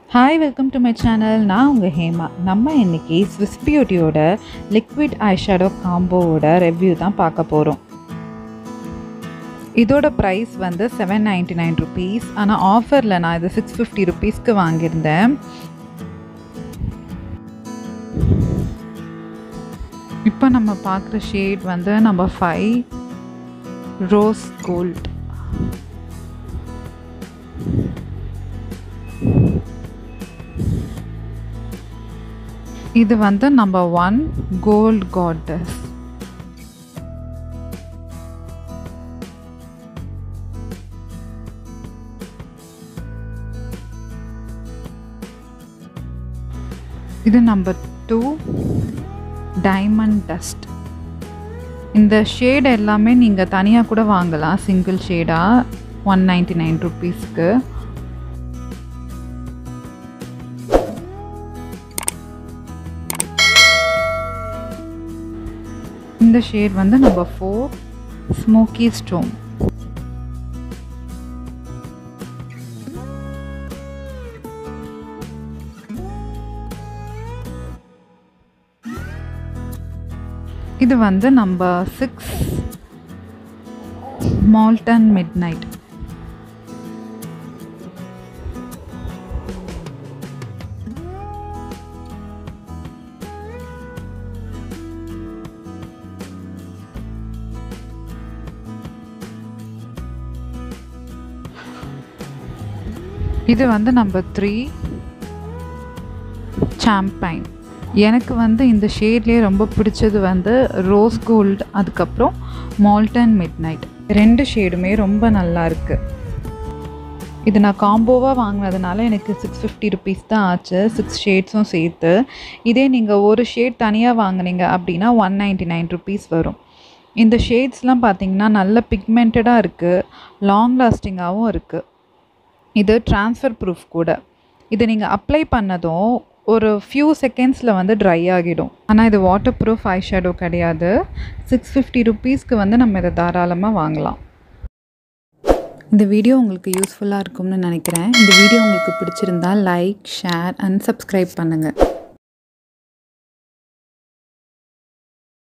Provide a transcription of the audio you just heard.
hi welcome to my channel நான் உங்கள் ஹேமா நம்ம இன்னைக்கு ஸ்விஸ் பியூட்டியோட லிக்விட் ஐஷேடோ காம்போவோட ரிவ்யூ தான் பார்க்க போகிறோம் இதோட ப்ரைஸ் வந்து செவன் நைன்டி நைன் ருபீஸ் ஆனால் ஆஃபரில் நான் இது சிக்ஸ் ஃபிஃப்டி ருபீஸ்க்கு வாங்கியிருந்தேன் இப்போ நம்ம பார்க்குற ஷேட் வந்து நம்ம ஃபைவ் ரோஸ் கோல்ட் இது வந்து நம்பர் ஒன் கோல்ட் காட்டஸ் இது நம்பர் டூ டைமண்ட் டஸ்ட் இந்த ஷேட் எல்லாமே நீங்கள் தனியாக கூட வாங்கலாம் சிங்கிள் ஷேடாக ஒன் நைன்டி நைன் ருபீஸ்க்கு இந்த ஷேட் வந்து நம்பர் ஃபோர் ஸ்மோக்கி ஸ்டோன் இது வந்து number six molten midnight இது வந்து நம்பர் த்ரீ சாம்பைன் எனக்கு வந்து இந்த ஷேட்லேயே ரொம்ப பிடிச்சது வந்து ரோஸ் கோல்டு அதுக்கப்புறம் மால்டன் மிட் நைட் ரெண்டு ஷேடுமே ரொம்ப நல்லா இருக்குது இது நான் காம்போவாக வாங்கினதுனால எனக்கு சிக்ஸ் ஃபிஃப்டி ருபீஸ் தான் ஆச்சு சிக்ஸ் ஷேட்ஸும் சேர்த்து இதே நீங்கள் ஒரு ஷேட் தனியாக வாங்கினீங்க அப்படின்னா ஒன் நைன்ட்டி நைன் ருபீஸ் வரும் இந்த ஷேட்ஸ்லாம் பார்த்தீங்கன்னா நல்ல பிக்மெண்டடாக இருக்குது லாங் லாஸ்டிங்காகவும் இருக்குது இது ட்ரான்ஸ்ஃபர் ப்ரூஃப் கூட இதை நீங்கள் அப்ளை பண்ணதும் ஒரு ஃபியூ செகண்ட்ஸில் வந்து ட்ரை ஆகிடும் ஆனால் இது வாட்டர் ப்ரூஃப் ஐ ஷேடோ கிடையாது சிக்ஸ் ஃபிஃப்டி ருபீஸ்க்கு வந்து நம்ம இதை தாராளமாக வாங்கலாம் இந்த வீடியோ உங்களுக்கு யூஸ்ஃபுல்லாக இருக்கும்னு நினைக்கிறேன் இந்த வீடியோ உங்களுக்கு பிடிச்சிருந்தா லைக் ஷேர் அண்ட் சப்ஸ்கிரைப் பண்ணுங்கள்